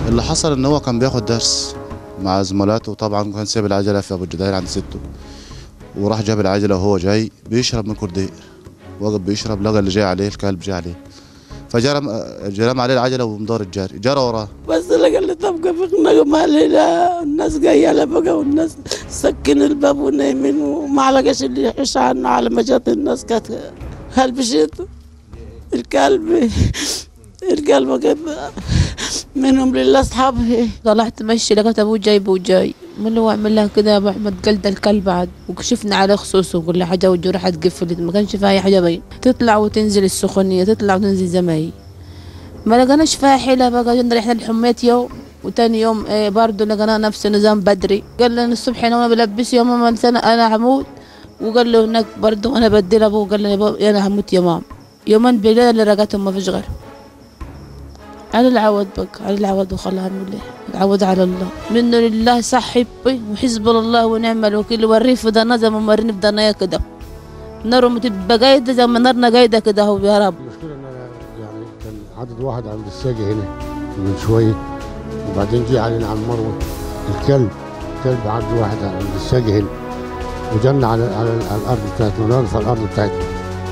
اللي حصل ان هو كان بياخد درس مع زملاته طبعا كان سايب العجله في ابو الجداير عند سته وراح جاب العجله وهو جاي بيشرب من كردير وقف بيشرب لقى اللي جاي عليه الكلب جاي عليه فجرم جرم عليه العجله ومدار الجاري جرى وراه بس لقى اللي تبقى في نغمة علينا الناس جاية على بقى والناس سكن الباب ونايمين وما لقاش اللي يحش عنه على ما جات الناس كانت هلبشت الكلب الكلب كده منهم لله اصحابه طلعت مشي لقيت ابوه جايبه وجاي من هو عمل لها كده يا ابو احمد قلد الكلب بعد وكشفنا على خصوصه وكل حاجه والجرح اتقفلت ما كانش فيها اي حاجه باين تطلع وتنزل السخونيه تطلع وتنزل زماي ما لقناش فيها حيله بقى جينا رحنا الحميت يوم وتاني يوم إيه برضه لقينا نفس النظام بدري قال لنا الصبح انا بلبس يا ماما انا انا هموت وقال له هناك برضه انا بدل ابوه قال لي انا هموت يا ماما يومين بالليل اللي رقتهم ما فيش غير على العوض بقى على العوض وخلاها نقول العوض على الله منه لله صاحبي وحزب الله ونعم الوكيل والريف ده نظم ومرني في ضنايا كده نار تبقى قايدة زي ما نارنا قايدة كده هو يا رب المشكلة إن أنا يعني كان عدد واحد عند الساجة هنا من شوية وبعدين جه علينا على المروة الكلب كلب عدد واحد عند الساجة هنا وجلنا على على, على الأرض بتاعتنا نار في الأرض بتاعتنا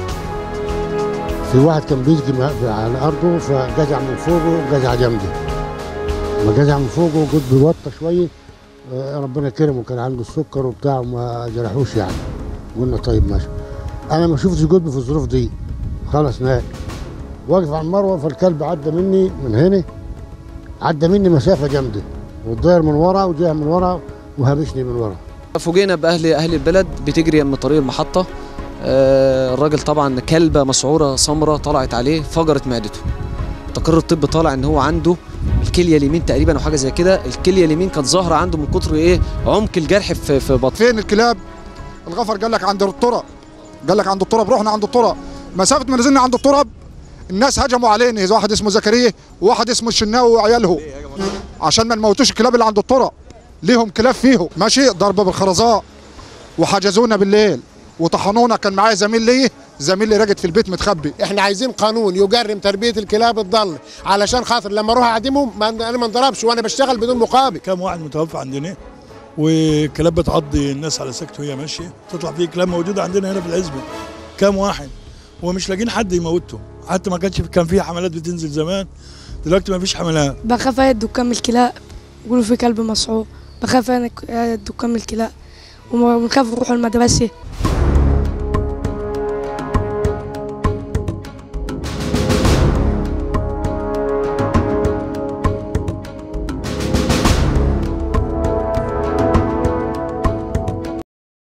في واحد كان بيجي م- على أرضه فجزع من فوقه جزع جنبي ما جزع من فوقه قلت بيوطى شوية آه، ربنا كرمه كان عنده السكر وبتاع وما جرحوش يعني قلنا طيب ماشي انا ما شفتش قلبي في الظروف دي خلاص نهائي واقف على المروه فالكلب عدى مني من هنا عدى مني مسافه جامده والضير من ورا وجاه من ورا وهبشني من ورا فوجئنا باهل اهل البلد بتجري من طريق المحطه آه، الراجل طبعا كلبه مسعوره سمراء طلعت عليه فجرت معدته تقرر الطب طالع ان هو عنده الكليه اليمين تقريبا او حاجه زي كده الكليه اليمين كانت ظاهره عنده من كتر ايه عمق الجرح في في بطنه فين الكلاب الغفر قال لك عند التراب قال لك عند التراب رحنا عند التراب مسافه ما نزلنا عند التراب الناس هجموا علينا واحد اسمه زكريا وواحد اسمه الشناوي وعياله عشان ما نموتوش الكلاب اللي عند التراب ليهم كلاب فيهم ماشي ضربه بالخرزاء وحجزونا بالليل وطحنونا كان معايا زميل لي زميل لي راجد في البيت متخبي احنا عايزين قانون يجرم تربيه الكلاب الضال علشان خاطر لما اروح اعدمهم ما انا ما انضربش وانا بشتغل بدون مقابل كام واحد متوفى عندنا وكلاب بتعضي الناس على سكت وهي ماشيه تطلع فيه كلاب موجوده عندنا هنا في العزبه كام واحد ومش لاقيين حد يموتهم حتى ما كانش كان في حملات بتنزل زمان دلوقتي ما فيش حملات بخاف انا دكان من الكلاب يقولوا في كلب مسعور بخاف انا دكان من الكلاب وبنخاف نروح المدرسة